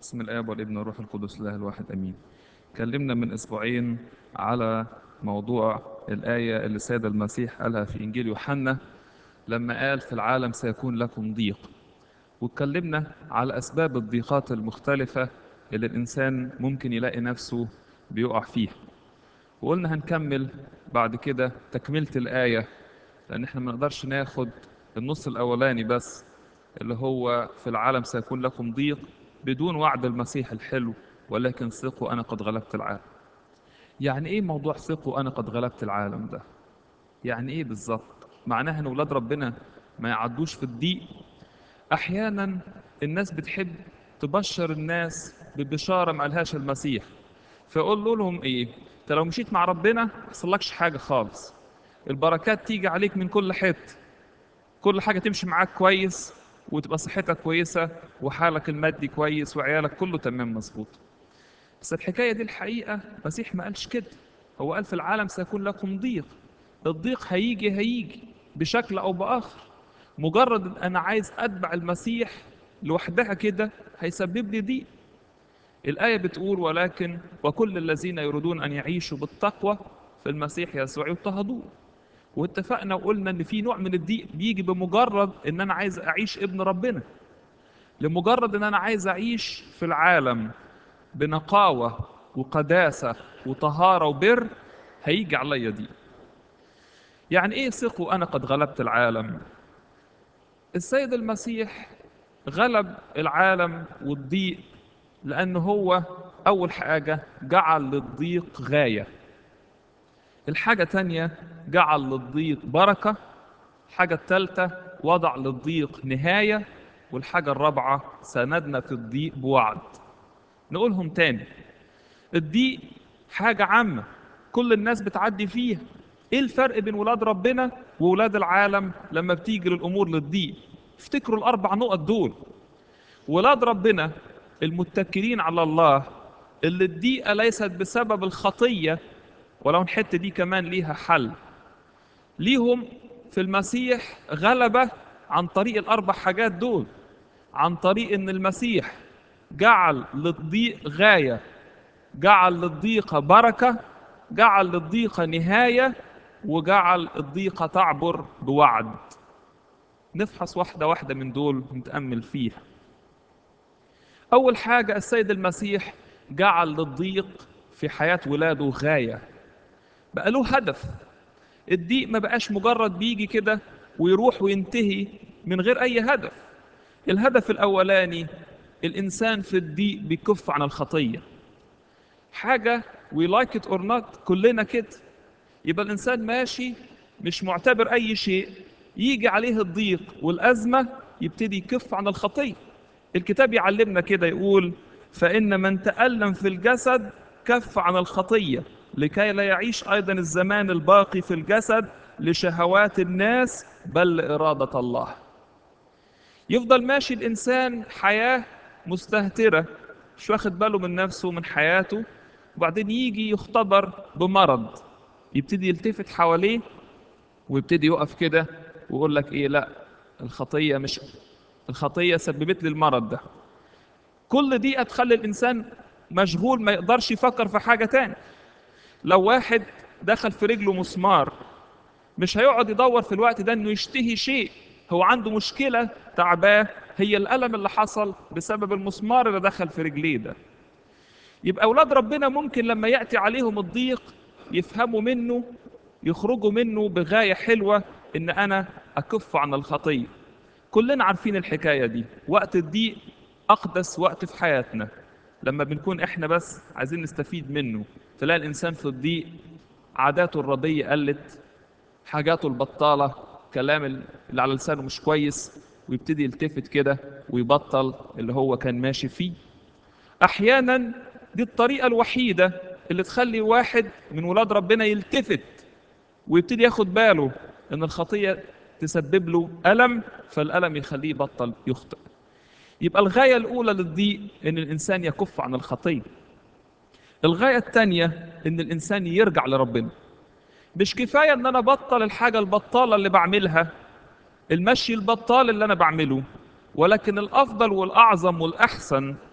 بسم الآب والابن والروح القدس الله الواحد أمين كلمنا من أسبوعين على موضوع الآية اللي السيد المسيح قالها في إنجيل يوحنا لما قال في العالم سيكون لكم ضيق واتكلمنا على أسباب الضيقات المختلفة اللي الإنسان ممكن يلاقي نفسه بيقع فيها وقلنا هنكمل بعد كده تكملة الآية لأن احنا ما نقدرش ناخد النص الأولاني بس اللي هو في العالم سيكون لكم ضيق بدون وعد المسيح الحلو ولكن ثقوا أنا قد غلبت العالم يعني إيه موضوع ثقوا أنا قد غلبت العالم ده يعني إيه بالظبط معناها إن ولاد ربنا ما يعدوش في الضيق أحيانا الناس بتحب تبشر الناس ببشارة ما قالهاش المسيح فيقول لهم إيه أنت لو مشيت مع ربنا ما يحصلكش حاجة خالص البركات تيجي عليك من كل حتة كل حاجة تمشي معاك كويس وتبقى صحتك كويسة وحالك المادي كويس وعيالك كله تمام مظبوط بس الحكاية دي الحقيقة المسيح ما قالش كده هو قال في العالم سيكون لكم ضيق الضيق هيجي هيجي بشكل أو بآخر مجرد أن أنا عايز أتبع المسيح لوحدها كده هيسبب لي ضيق الآية بتقول ولكن وكل الذين يريدون أن يعيشوا بالتقوى في المسيح يسوع يضطهدون واتفقنا وقلنا ان في نوع من الضيق بيجي بمجرد ان انا عايز اعيش ابن ربنا لمجرد ان انا عايز اعيش في العالم بنقاوة وقداسة وطهارة وبر هيجي عليا دي يعني ايه ثقوا انا قد غلبت العالم السيد المسيح غلب العالم والضيق لأنه هو أول حاجة جعل للضيق غاية الحاجة تانية جعل للضيق بركة الحاجة التالتة وضع للضيق نهاية والحاجة الرابعة سندنا في الضيق بوعد نقولهم تاني الضيق حاجة عامة كل الناس بتعدي فيها ايه الفرق بين ولاد ربنا وولاد العالم لما بتيجي للامور للضيق افتكروا الاربع نقط دول ولاد ربنا المتكلين على الله اللي الضيقه ليست بسبب الخطيه ولو الحته دي كمان ليها حل ليهم في المسيح غلبه عن طريق الاربع حاجات دول عن طريق ان المسيح جعل للضيق غايه جعل للضيقه بركه جعل للضيقه نهايه وجعل الضيقه تعبر بوعد نفحص واحده واحده من دول نتامل فيها اول حاجه السيد المسيح جعل للضيق في حياه ولاده غايه بقى له هدف الضيق ما بقاش مجرد بيجي كده ويروح وينتهي من غير اي هدف الهدف الاولاني الانسان في الضيق بيكف عن الخطيه حاجه وي لايك ات اور نوت كلنا كده يبقى الانسان ماشي مش معتبر اي شيء يجي عليه الضيق والازمه يبتدي يكف عن الخطيه الكتاب يعلمنا كده يقول فان من تالم في الجسد كف عن الخطيه لكي لا يعيش ايضا الزمان الباقي في الجسد لشهوات الناس بل لاراده الله يفضل ماشي الانسان حياه مستهتره مش واخد باله من نفسه من حياته وبعدين يجي يختبر بمرض يبتدي يلتفت حواليه ويبتدي يقف كده ويقول لك ايه لا الخطيه مش الخطيه سببت لي المرض ده كل دي تخلي الانسان مشغول ما يقدرش يفكر في حاجه تاني لو واحد دخل في رجله مسمار مش هيقعد يدور في الوقت ده انه يشتهي شيء هو عنده مشكله تعباه هي الالم اللي حصل بسبب المسمار اللي دخل في رجليه ده يبقى اولاد ربنا ممكن لما ياتي عليهم الضيق يفهموا منه يخرجوا منه بغايه حلوه ان انا اكف عن الخطيه كلنا عارفين الحكايه دي وقت الضيق اقدس وقت في حياتنا لما بنكون احنا بس عايزين نستفيد منه تلاقي الانسان في الضيق عاداته الرديه قلت حاجاته البطاله كلام اللي على لسانه مش كويس ويبتدي يلتفت كده ويبطل اللي هو كان ماشي فيه احيانا دي الطريقه الوحيده اللي تخلي واحد من ولاد ربنا يلتفت ويبتدي ياخد باله ان الخطيه تسبب له الم فالالم يخليه يبطل يخطئ يبقى الغايه الاولى للضيق ان الانسان يكف عن الخطيه الغايه الثانيه ان الانسان يرجع لربنا مش كفايه ان انا بطل الحاجه البطاله اللي بعملها المشي البطال اللي انا بعمله ولكن الافضل والاعظم والاحسن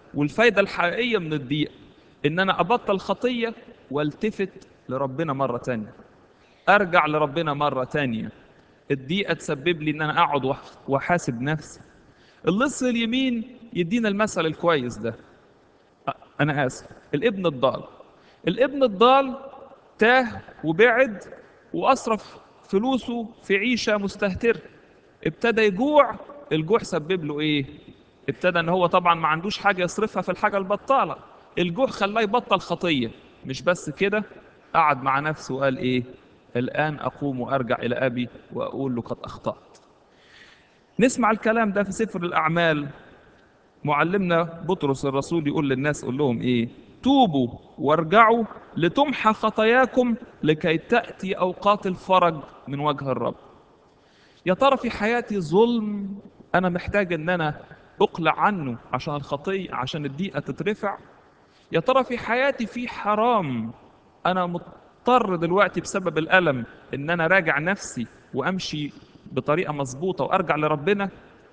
والفايدة الحقيقية من الضيق إن أنا أبطل خطية والتفت لربنا مرة تانية أرجع لربنا مرة تانية الضيقة تسبب لي إن أنا أقعد وأح- وأحاسب نفسي اللص اليمين يدينا المثل الكويس ده أ- أنا آسف الابن الضال الابن الضال تاه وبعد وأصرف فلوسه في عيشة مستهترة ابتدى يجوع الجوع سبب له ايه ابتدى ان هو طبعا ما عندوش حاجه يصرفها في الحاجه البطاله الجوع خلاه يبطل خطيه مش بس كده قعد مع نفسه وقال ايه الان اقوم وارجع الى ابي واقول له قد اخطات نسمع الكلام ده في سفر الاعمال معلمنا بطرس الرسول يقول للناس قول لهم ايه توبوا وارجعوا لتمحى خطاياكم لكي تاتي اوقات الفرج من وجه الرب يا ترى في حياتي ظلم انا محتاج ان انا اقلع عنه عشان الخطيه عشان الضيقه تترفع يا ترى في حياتي في حرام انا مضطر دلوقتي بسبب الالم ان انا راجع نفسي وامشي بطريقه مظبوطه وارجع لربنا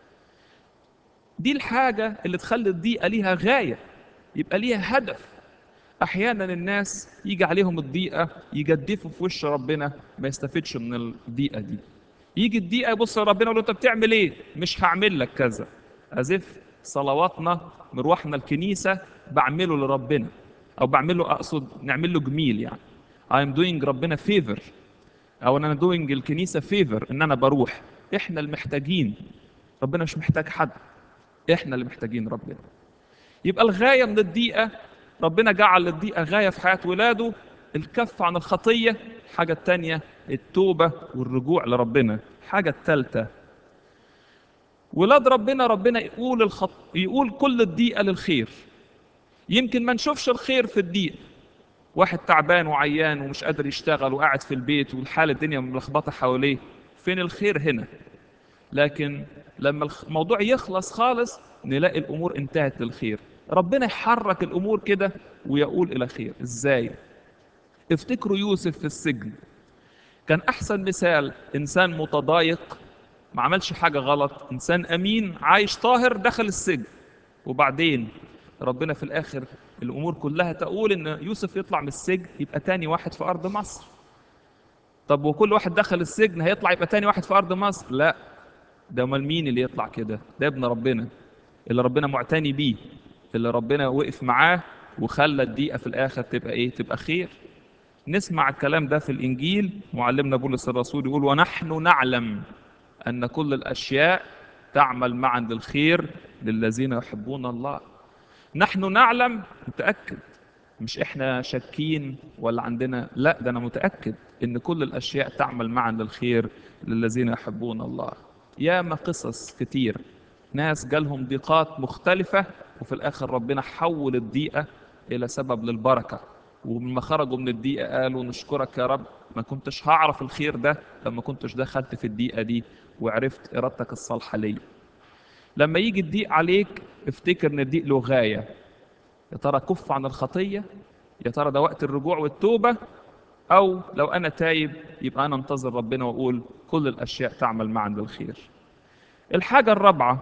دي الحاجه اللي تخلي الضيقه ليها غايه يبقى ليها هدف احيانا الناس يجي عليهم الضيقه يجدفوا في وش ربنا ما يستفدش من الضيقه دي يجي الضيقه يبص لربنا يقول له انت بتعمل ايه مش هعمل لك كذا ازف صلواتنا مروحنا الكنيسه بعمله لربنا او بعمله اقصد نعمل له جميل يعني I'm doing ربنا فيفر او انا doing الكنيسه فيفر ان انا بروح احنا المحتاجين ربنا مش محتاج حد احنا اللي محتاجين ربنا يبقى الغايه من الضيقه ربنا جعل الضيقه غايه في حياه ولاده الكف عن الخطيه الحاجه الثانيه التوبه والرجوع لربنا الحاجه الثالثه ولاد ربنا ربنا يقول الخط... يقول كل الضيقه للخير يمكن ما نشوفش الخير في الضيق واحد تعبان وعيان ومش قادر يشتغل وقاعد في البيت والحال الدنيا ملخبطه حواليه فين الخير هنا لكن لما الموضوع يخلص خالص نلاقي الامور انتهت للخير ربنا يحرك الامور كده ويقول الى خير ازاي افتكروا يوسف في السجن كان احسن مثال انسان متضايق ما عملش حاجه غلط انسان امين عايش طاهر دخل السجن وبعدين ربنا في الاخر الامور كلها تقول ان يوسف يطلع من السجن يبقى تاني واحد في ارض مصر طب وكل واحد دخل السجن هيطلع يبقى تاني واحد في ارض مصر لا ده امال مين اللي يطلع كده ده ابن ربنا اللي ربنا معتني بيه اللي ربنا وقف معاه وخلى الدقيقه في الاخر تبقى ايه تبقى خير نسمع الكلام ده في الانجيل معلمنا بولس الرسول يقول ونحن نعلم ان كل الاشياء تعمل معا للخير للذين يحبون الله نحن نعلم متاكد مش احنا شاكين ولا عندنا لا ده انا متاكد ان كل الاشياء تعمل معا للخير للذين يحبون الله ياما قصص كتير ناس جالهم ضيقات مختلفة وفي الآخر ربنا حول الضيقة إلى سبب للبركة ولما خرجوا من الضيقة قالوا نشكرك يا رب ما كنتش هعرف الخير ده لما كنتش دخلت في الضيقة دي وعرفت إرادتك الصالحة ليا لما يجي الضيق عليك افتكر ان الضيق له غاية يا ترى كف عن الخطية يا ترى ده وقت الرجوع والتوبة أو لو أنا تايب يبقى أنا انتظر ربنا وأقول كل الأشياء تعمل معا للخير الحاجة الرابعة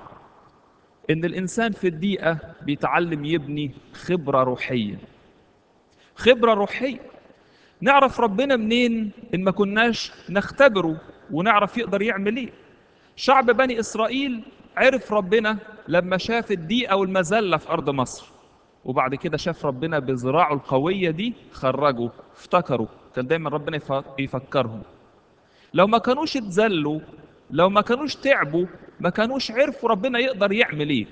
إن الإنسان في الدقيقة بيتعلم يبني خبرة روحية خبرة روحية نعرف ربنا منين إن ما كناش نختبره ونعرف يقدر يعمل إيه شعب بني إسرائيل عرف ربنا لما شاف الضيقة والمذلة في أرض مصر وبعد كده شاف ربنا بذراعه القوية دي خرجوا افتكروا كان دايما ربنا يفكرهم لو ما كانوش اتذلوا لو ما كانوش تعبوا ما كانوش عرفوا ربنا يقدر يعمل ايه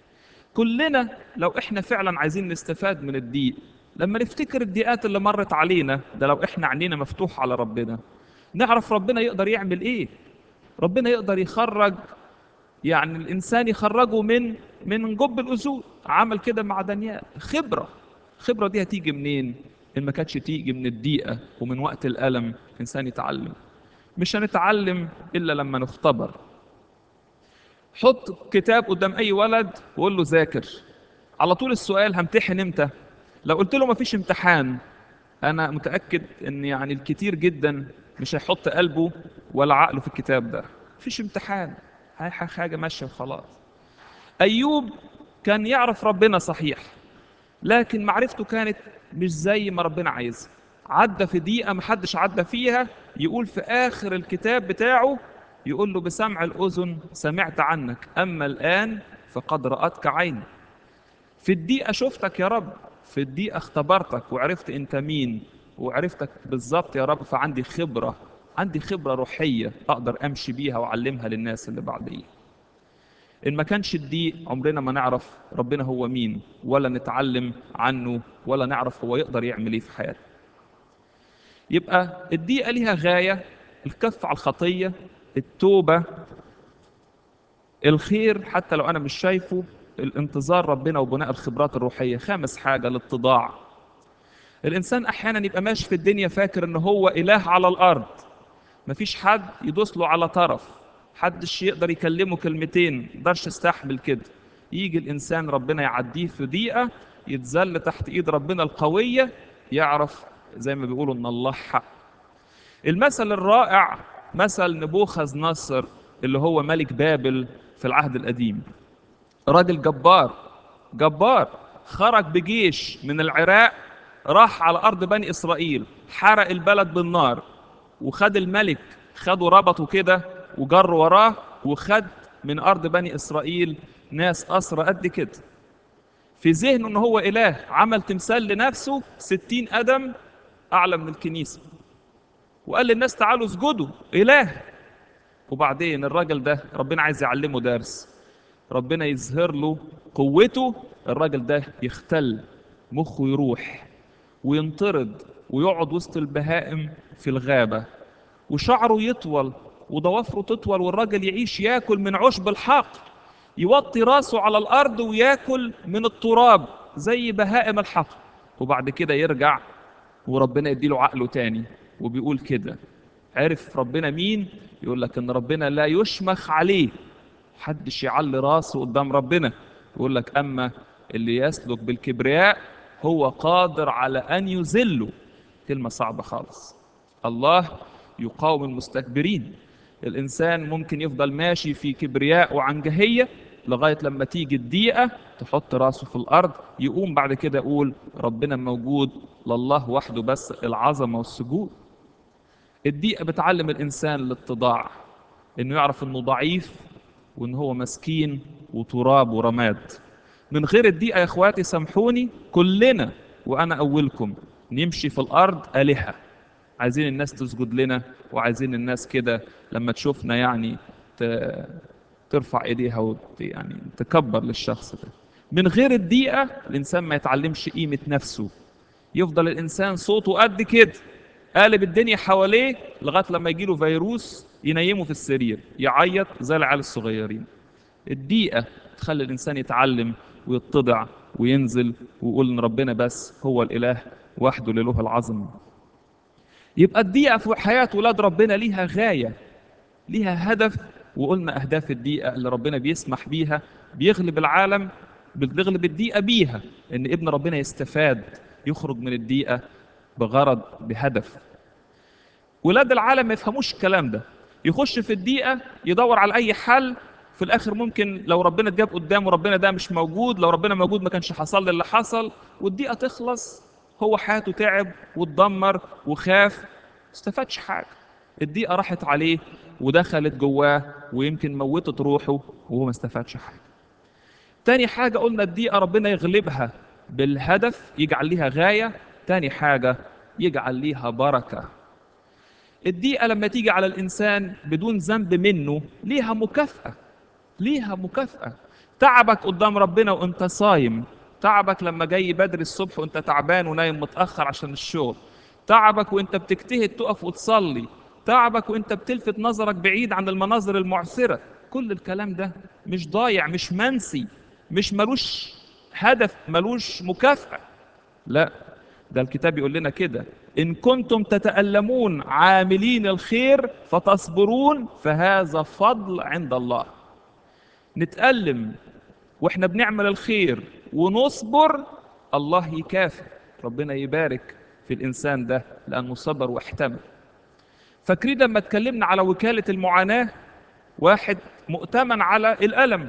كلنا لو احنا فعلا عايزين نستفاد من الضيق لما نفتكر الضيقات اللي مرت علينا ده لو احنا عينينا مفتوح على ربنا نعرف ربنا يقدر يعمل ايه ربنا يقدر يخرج يعني الانسان يخرجه من من جب الاسود عمل كده مع دانيال خبره الخبره دي هتيجي منين ان ما كانتش تيجي من الضيقه ومن وقت الالم الانسان يتعلم مش هنتعلم الا لما نختبر حط كتاب قدام اي ولد وقول له ذاكر على طول السؤال همتحن امتى لو قلت له مفيش امتحان انا متاكد ان يعني الكتير جدا مش هيحط قلبه ولا عقله في الكتاب ده مفيش امتحان هاي حاجه ماشيه وخلاص ايوب كان يعرف ربنا صحيح لكن معرفته كانت مش زي ما ربنا عايزها عدى في دقيقة محدش عدى فيها يقول في آخر الكتاب بتاعه يقول له بسمع الأذن سمعت عنك أما الآن فقد رأتك عيني في الدقيقة شفتك يا رب في الدقيقة اختبرتك وعرفت أنت مين وعرفتك بالظبط يا رب فعندي خبرة عندي خبرة روحية أقدر أمشي بيها وأعلمها للناس اللي بعدي إن ما كانش الدقيق عمرنا ما نعرف ربنا هو مين ولا نتعلم عنه ولا نعرف هو يقدر يعمل إيه في حياتنا يبقى الدقيقة ليها غاية الكف على الخطية التوبة الخير حتى لو أنا مش شايفه الانتظار ربنا وبناء الخبرات الروحية خامس حاجة الاتضاع الإنسان أحيانا يبقى ماشي في الدنيا فاكر إن هو إله على الأرض مفيش حد يدوس له على طرف حدش يقدر يكلمه كلمتين مقدرش يستحمل كده يجي الإنسان ربنا يعديه في دقيقة يتذل تحت إيد ربنا القوية يعرف زي ما بيقولوا إن الله حق المثل الرائع مثل نبوخذ نصر اللي هو ملك بابل في العهد القديم راجل جبار جبار خرج بجيش من العراق راح على أرض بني إسرائيل حرق البلد بالنار وخد الملك خده ربطه كده وجر وراه وخد من أرض بني إسرائيل ناس أسرى قد كده في ذهنه إن هو إله عمل تمثال لنفسه ستين قدم أعلى من الكنيسة وقال للناس تعالوا اسجدوا إله وبعدين الراجل ده ربنا عايز يعلمه درس ربنا يظهر له قوته الراجل ده يختل مخه يروح وينطرد ويقعد وسط البهائم في الغابة وشعره يطول وضوافره تطول والراجل يعيش ياكل من عشب الحقل يوطي راسه على الأرض وياكل من التراب زي بهائم الحقل وبعد كده يرجع وربنا يديله عقله تاني وبيقول كده عرف ربنا مين يقول لك ان ربنا لا يشمخ عليه حدش يعلي راسه قدام ربنا يقول لك اما اللي يسلك بالكبرياء هو قادر على ان يذله كلمه صعبه خالص الله يقاوم المستكبرين الانسان ممكن يفضل ماشي في كبرياء وعنجهيه لغايه لما تيجي الدقيقه تحط راسه في الارض يقوم بعد كده يقول ربنا موجود لله وحده بس العظمه والسجود الدقيقه بتعلم الانسان الاتضاع انه يعرف انه ضعيف وان هو مسكين وتراب ورماد من غير الدقيقه يا اخواتي سامحوني كلنا وانا اولكم نمشي في الارض الهه عايزين الناس تسجد لنا وعايزين الناس كده لما تشوفنا يعني ت... ترفع ايديها وت... يعني تكبر للشخص ده من غير الدقيقه الانسان ما يتعلمش قيمه نفسه يفضل الانسان صوته قد كده قالب الدنيا حواليه لغايه لما يجي له فيروس ينيمه في السرير يعيط زي العيال الصغيرين الدقيقه تخلي الانسان يتعلم ويتضع وينزل ويقول ان ربنا بس هو الاله وحده لله العظم يبقى الدقيقه في حياه ولاد ربنا ليها غايه ليها هدف وقلنا اهداف الدقيقه اللي ربنا بيسمح بيها بيغلب العالم بتغلب الدقيقه بيها ان ابن ربنا يستفاد يخرج من الدقيقه بغرض بهدف ولاد العالم ما يفهموش الكلام ده يخش في الدقيقه يدور على اي حل في الاخر ممكن لو ربنا اتجاب قدامه ربنا ده مش موجود لو ربنا موجود ما كانش حصل لي اللي حصل والدقيقه تخلص هو حياته تعب واتدمر وخاف ما استفادش حاجه الدقيقه راحت عليه ودخلت جواه ويمكن موتت روحه وهو ما استفادش حاجه تاني حاجه قلنا الدقيقه ربنا يغلبها بالهدف يجعل ليها غايه تاني حاجه يجعل ليها بركه الدقيقه لما تيجي على الانسان بدون ذنب منه ليها مكافاه ليها مكافاه تعبك قدام ربنا وانت صايم تعبك لما جاي بدري الصبح وانت تعبان ونايم متاخر عشان الشغل تعبك وانت بتجتهد تقف وتصلي تعبك وانت بتلفت نظرك بعيد عن المناظر المعسره كل الكلام ده مش ضايع مش منسي مش ملوش هدف ملوش مكافاه لا ده الكتاب يقول لنا كده ان كنتم تتالمون عاملين الخير فتصبرون فهذا فضل عند الله نتالم واحنا بنعمل الخير ونصبر الله يكافئ ربنا يبارك في الانسان ده لانه صبر واحتمل فاكرين لما اتكلمنا على وكاله المعاناه واحد مؤتمن على الالم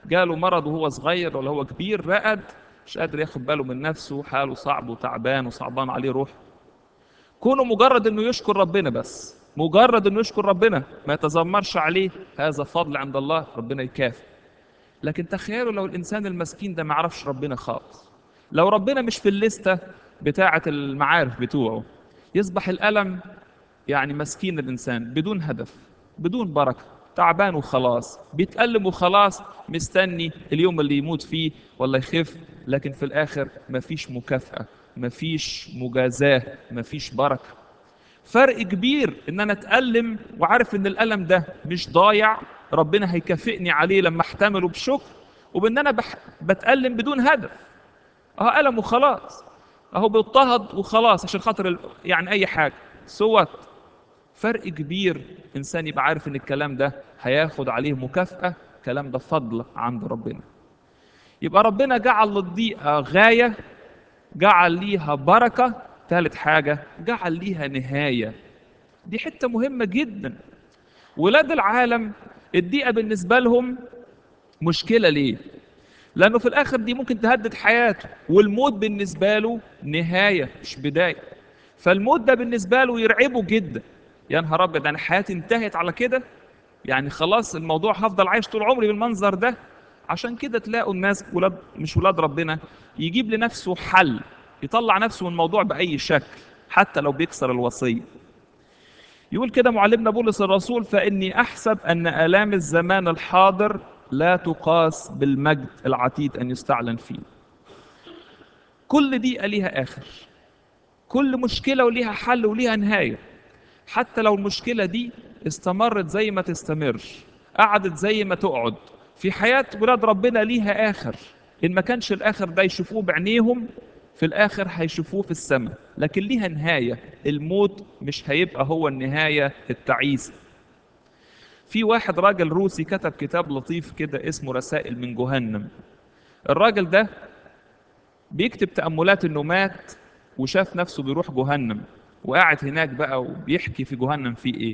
جاله مرض وهو صغير ولا هو كبير رقد مش قادر ياخد باله من نفسه حاله صعب وتعبان وصعبان عليه روح كونه مجرد انه يشكر ربنا بس مجرد انه يشكر ربنا ما يتذمرش عليه هذا فضل عند الله ربنا يكافئ لكن تخيلوا لو الانسان المسكين ده ما يعرفش ربنا خالص لو ربنا مش في الليسته بتاعه المعارف بتوعه يصبح الالم يعني مسكين الانسان بدون هدف بدون بركه تعبان وخلاص بيتألم وخلاص مستني اليوم اللي يموت فيه ولا يخف لكن في الآخر مفيش مكافأة مفيش مجازاة مفيش بركة فرق كبير ان انا اتألم وعارف ان الألم ده مش ضايع ربنا هيكافئني عليه لما احتمله بشكر وبان انا بح... بتألم بدون هدف اهو ألم وخلاص اهو بيضطهد وخلاص عشان خاطر ال... يعني اي حاجة سوت فرق كبير انسان يبقى عارف ان الكلام ده هياخد عليه مكافأة الكلام ده فضل عند ربنا يبقى ربنا جعل للضيقة غاية جعل ليها بركة ثالث حاجة جعل ليها نهاية دي حتة مهمة جدا ولاد العالم الضيقة بالنسبة لهم مشكلة ليه؟ لأنه في الآخر دي ممكن تهدد حياته والموت بالنسبة له نهاية مش بداية فالموت ده بالنسبة له يرعبه جدا يا نهار أبيض أنا حياتي انتهت على كده يعني خلاص الموضوع هفضل عايش طول عمري بالمنظر ده عشان كده تلاقوا الناس ولاد مش ولاد ربنا يجيب لنفسه حل يطلع نفسه من الموضوع بأي شكل حتى لو بيكسر الوصية يقول كده معلمنا بولس الرسول فإني أحسب أن آلام الزمان الحاضر لا تقاس بالمجد العتيد أن يستعلن فيه كل دقيقة ليها آخر كل مشكلة وليها حل وليها نهاية حتى لو المشكلة دي استمرت زي ما تستمر قعدت زي ما تقعد في حياة ولاد ربنا ليها آخر إن ما كانش الآخر ده يشوفوه بعينيهم في الآخر هيشوفوه في السماء لكن ليها نهاية الموت مش هيبقى هو النهاية التعيسة في واحد راجل روسي كتب كتاب لطيف كده اسمه رسائل من جهنم الراجل ده بيكتب تأملات إنه مات وشاف نفسه بيروح جهنم وقاعد هناك بقى وبيحكي في جهنم فيه إيه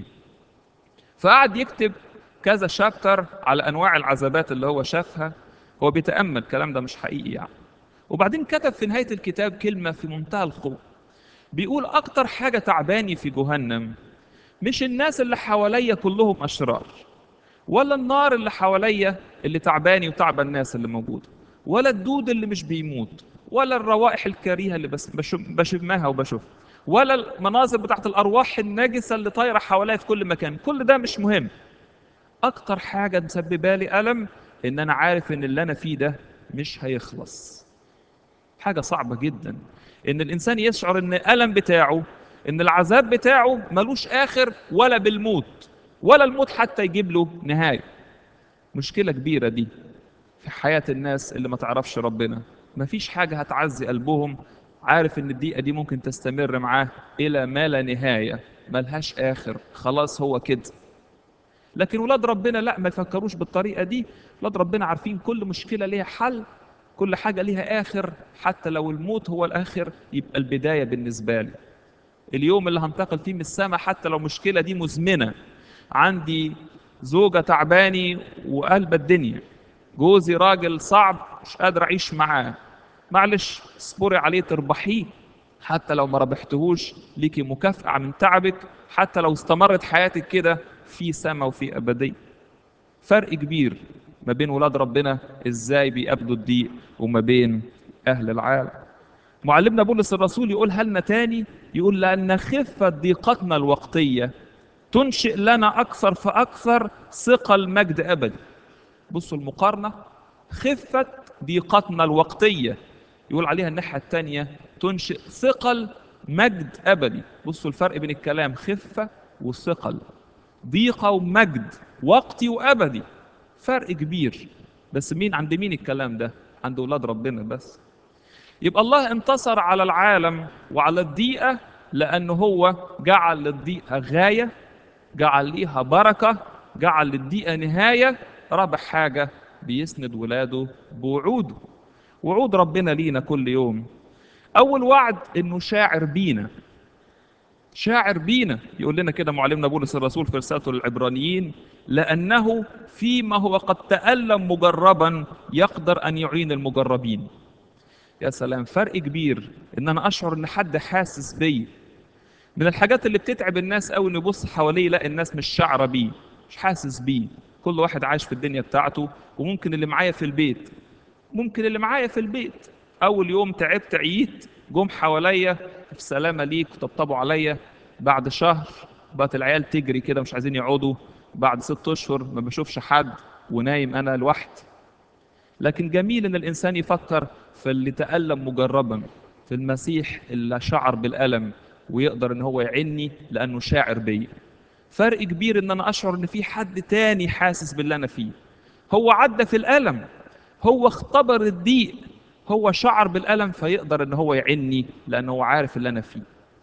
فقعد يكتب كذا شابتر على انواع العذابات اللي هو شافها هو بيتامل الكلام ده مش حقيقي يعني وبعدين كتب في نهايه الكتاب كلمه في منتهى القوه بيقول اكتر حاجه تعباني في جهنم مش الناس اللي حواليا كلهم اشرار ولا النار اللي حواليا اللي تعباني وتعب الناس اللي موجوده ولا الدود اللي مش بيموت ولا الروائح الكريهه اللي بس بشمها وبشوفها ولا المناظر بتاعت الارواح النجسه اللي طايره حواليا في كل مكان كل ده مش مهم اكتر حاجه مسببه لي الم ان انا عارف ان اللي انا فيه ده مش هيخلص حاجه صعبه جدا ان الانسان يشعر ان الالم بتاعه ان العذاب بتاعه ملوش اخر ولا بالموت ولا الموت حتى يجيب له نهايه مشكله كبيره دي في حياه الناس اللي ما تعرفش ربنا مفيش حاجه هتعزي قلبهم عارف ان الدقيقه دي ممكن تستمر معاه الى ما لا نهايه ملهاش اخر خلاص هو كده لكن ولاد ربنا لا ما يفكروش بالطريقه دي ولاد ربنا عارفين كل مشكله ليها حل كل حاجه ليها اخر حتى لو الموت هو الاخر يبقى البدايه بالنسبه لي اليوم اللي هنتقل فيه من السماء حتى لو المشكله دي مزمنه عندي زوجه تعباني وقلب الدنيا جوزي راجل صعب مش قادر اعيش معاه معلش اصبري عليه تربحيه حتى لو ما ربحتهوش ليكي مكافأة من تعبك حتى لو استمرت حياتك كده في سماء وفي أبدية فرق كبير ما بين ولاد ربنا ازاي بيقابلوا الضيق وما بين أهل العالم معلمنا بولس الرسول يقول هلنا تاني يقول لأن خفة ضيقتنا الوقتية تنشئ لنا أكثر فأكثر ثقل مجد أبدي بصوا المقارنة خفة ضيقتنا الوقتية يقول عليها الناحية التانية تنشئ ثقل مجد أبدي بصوا الفرق بين الكلام خفة وثقل ضيقة ومجد وقتي وأبدي فرق كبير بس مين عند مين الكلام ده عند أولاد ربنا بس يبقى الله انتصر على العالم وعلى الضيقة لأنه هو جعل للضيقة غاية جعل ليها بركة جعل للضيقة نهاية رابع حاجة بيسند ولاده بوعوده وعود ربنا لينا كل يوم أول وعد إنه شاعر بينا شاعر بينا يقول لنا كده معلمنا بولس الرسول في رسالته للعبرانيين لأنه فيما هو قد تألم مجربا يقدر أن يعين المجربين يا سلام فرق كبير ان انا اشعر ان حد حاسس بيا من الحاجات اللي بتتعب الناس قوي انه يبص حواليه يلاقي الناس مش شعره بيه مش حاسس بيه كل واحد عايش في الدنيا بتاعته وممكن اللي معايا في البيت ممكن اللي معايا في البيت اول يوم تعبت عييت جم حواليا في سلامه ليك وطبطبوا عليا بعد شهر بقت العيال تجري كده مش عايزين يقعدوا بعد ست اشهر ما بشوفش حد ونايم انا لوحدي لكن جميل ان الانسان يفكر في اللي تألم مجربا في المسيح اللي شعر بالألم ويقدر ان هو يعني لانه شاعر بيا فرق كبير ان انا اشعر ان في حد تاني حاسس باللي انا فيه هو عدى في الألم هو اختبر الضيق هو شعر بالألم فيقدر ان هو يعني لانه هو عارف اللي انا فيه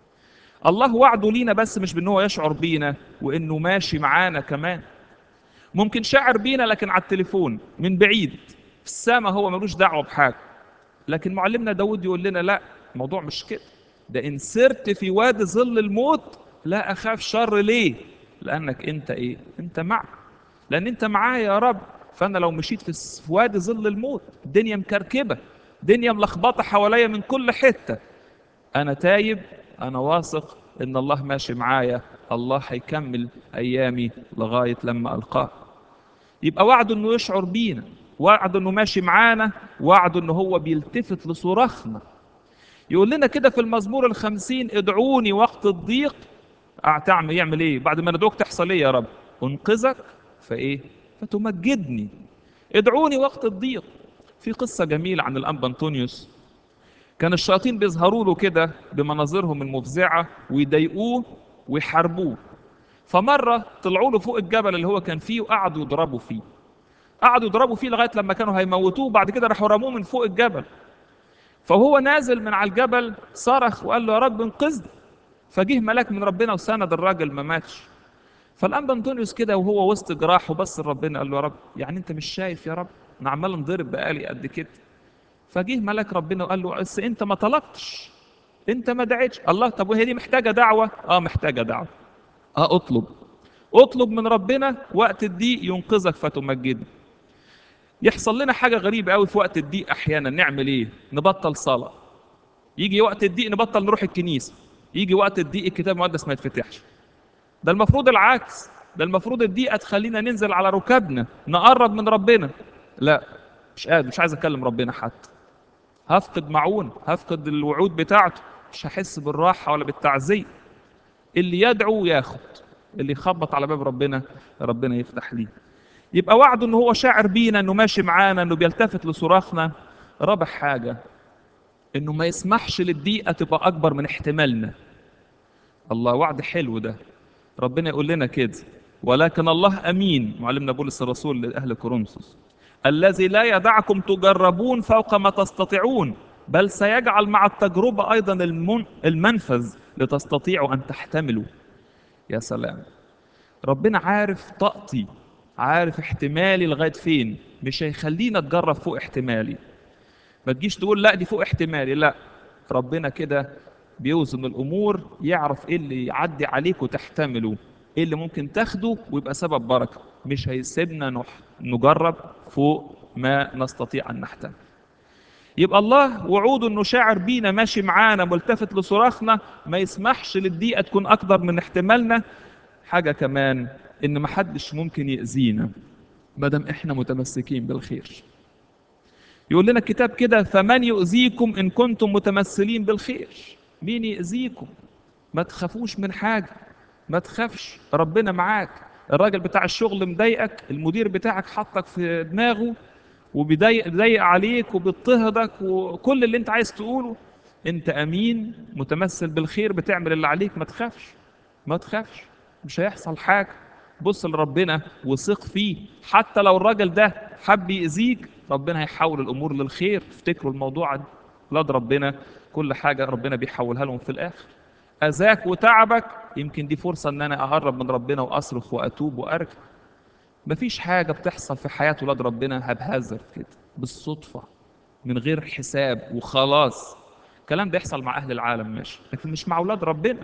الله وعده لينا بس مش بان هو يشعر بينا وانه ماشي معانا كمان ممكن شاعر بينا لكن على التليفون من بعيد في السماء هو ملوش دعوه بحاجه لكن معلمنا داود يقول لنا لا الموضوع مش كده ده ان سرت في وادي ظل الموت لا اخاف شر ليه لانك انت ايه انت معي لان انت معايا يا رب فانا لو مشيت في س- في وادي ظل الموت الدنيا مكركبه الدنيا ملخبطه حواليا من كل حته انا تايب انا واثق ان الله ماشي معايا الله هيكمل ايامي لغايه لما القاه يبقى وعده انه يشعر بينا وعده انه ماشي معانا وعده انه هو بيلتفت لصراخنا يقول لنا كده في المزمور الخمسين ادعوني وقت الضيق تعمل يعمل ايه بعد ما ندعوك تحصل ايه يا رب انقذك فايه فتمجدني ادعوني وقت الضيق في قصة جميلة عن الأنبا أنطونيوس كان الشياطين بيظهروا له كده بمناظرهم المفزعة ويضايقوه ويحاربوه فمرة طلعوا له فوق الجبل اللي هو كان فيه وقعدوا يضربوا فيه قعدوا يضربوا فيه لغاية لما كانوا هيموتوه بعد كده راحوا رموه من فوق الجبل فهو نازل من على الجبل صرخ وقال له يا رب انقذني فجه ملاك من ربنا وسند الراجل ما ماتش فالانبا انطونيوس كده وهو وسط جراحه بص لربنا قال له يا رب يعني انت مش شايف يا رب انا عمال انضرب بقالي قد كده فجه ملاك ربنا وقال له بس انت ما طلبتش انت ما دعيتش الله طب وهي دي محتاجه دعوه اه محتاجه دعوه اه اطلب اطلب من ربنا وقت الضيق ينقذك فتمجده يحصل لنا حاجه غريبه قوي في وقت الضيق احيانا نعمل ايه نبطل صلاه يجي وقت الضيق نبطل نروح الكنيسه يجي وقت الضيق الكتاب المقدس ما يتفتحش ده المفروض العكس ده المفروض الضيقه تخلينا ننزل على ركابنا نقرب من ربنا لا مش قادر مش عايز اكلم ربنا حتى هفقد معون هفقد الوعود بتاعته مش هحس بالراحه ولا بالتعزيه اللي يدعو ياخد اللي يخبط على باب ربنا ربنا يفتح ليه يبقى وعده ان هو شاعر بينا انه ماشي معانا انه بيلتفت لصراخنا رابع حاجه انه ما يسمحش للضيقه تبقى اكبر من احتمالنا الله وعد حلو ده ربنا يقول لنا كده ولكن الله امين معلمنا بولس الرسول لاهل كورنثوس الذي لا يدعكم تجربون فوق ما تستطيعون بل سيجعل مع التجربه ايضا المن... المنفذ لتستطيعوا ان تحتملوا يا سلام ربنا عارف طاقتي عارف احتمالي لغايه فين مش هيخلينا اتجرب فوق احتمالي ما تجيش تقول لا دي فوق احتمالي لا ربنا كده بيوزن الامور يعرف ايه اللي يعدي عليك وتحتمله ايه اللي ممكن تاخده ويبقى سبب بركه مش هيسيبنا نح نجرب فوق ما نستطيع ان نحتمل يبقى الله وعوده انه شاعر بينا ماشي معانا ملتفت لصراخنا ما يسمحش للضيقه تكون اكبر من احتمالنا حاجه كمان ان محدش ممكن يأذينا ما دام احنا متمسكين بالخير يقول لنا الكتاب كده فمن يؤذيكم ان كنتم متمثلين بالخير مين يأذيكم ما تخافوش من حاجه ما تخافش ربنا معاك الراجل بتاع الشغل مضايقك المدير بتاعك حطك في دماغه وبيضايق بيضايق عليك وبيضطهدك وكل اللي انت عايز تقوله انت امين متمثل بالخير بتعمل اللي عليك ما تخافش ما تخافش مش هيحصل حاجه بص لربنا وثق فيه حتى لو الراجل ده حب يأذيك ربنا هيحول الامور للخير افتكروا الموضوع ده ولاد ربنا كل حاجه ربنا بيحولها لهم في الاخر اذاك وتعبك يمكن دي فرصه ان انا اقرب من ربنا واصرخ واتوب وارجع مفيش حاجه بتحصل في حياه ولاد ربنا هبهزر كده بالصدفه من غير حساب وخلاص الكلام ده يحصل مع اهل العالم ماشي لكن مش مع اولاد ربنا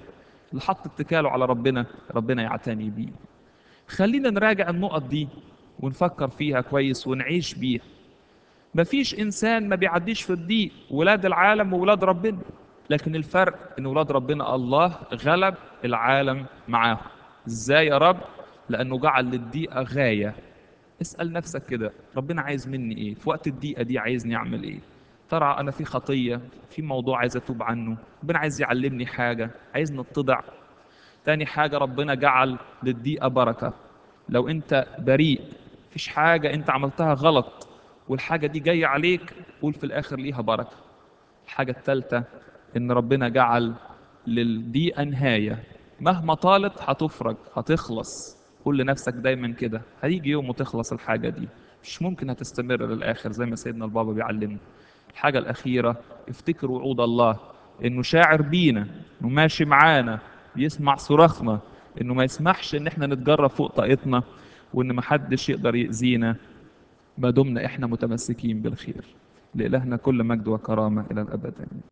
اللي حط اتكاله على ربنا ربنا يعتني بيه خلينا نراجع النقط دي ونفكر فيها كويس ونعيش بيها مفيش انسان ما بيعديش في الضيق ولاد العالم وولاد ربنا لكن الفرق ان ولاد ربنا الله غلب العالم معاهم ازاي يا رب لانه جعل للضيقه غايه اسال نفسك كده ربنا عايز مني ايه في وقت الضيقه دي عايزني اعمل ايه ترى انا في خطيه في موضوع عايز اتوب عنه ربنا عايز يعلمني حاجه عايز نتضع تاني حاجه ربنا جعل للضيقه بركه لو انت بريء مفيش حاجه انت عملتها غلط والحاجه دي جايه عليك قول في الاخر ليها بركه الحاجه الثالثه ان ربنا جعل للضيقه نهايه مهما طالت هتفرج هتخلص قول لنفسك دايما كده هيجي يوم وتخلص الحاجه دي مش ممكن هتستمر للاخر زي ما سيدنا البابا بيعلمنا الحاجه الاخيره افتكر وعود الله انه شاعر بينا انه ماشي معانا بيسمع صراخنا انه ما يسمحش ان احنا نتجرب فوق طاقتنا وان محدش يقدر يأذينا ما دمنا احنا متمسكين بالخير لإلهنا كل مجد وكرامة إلى الأبد آمين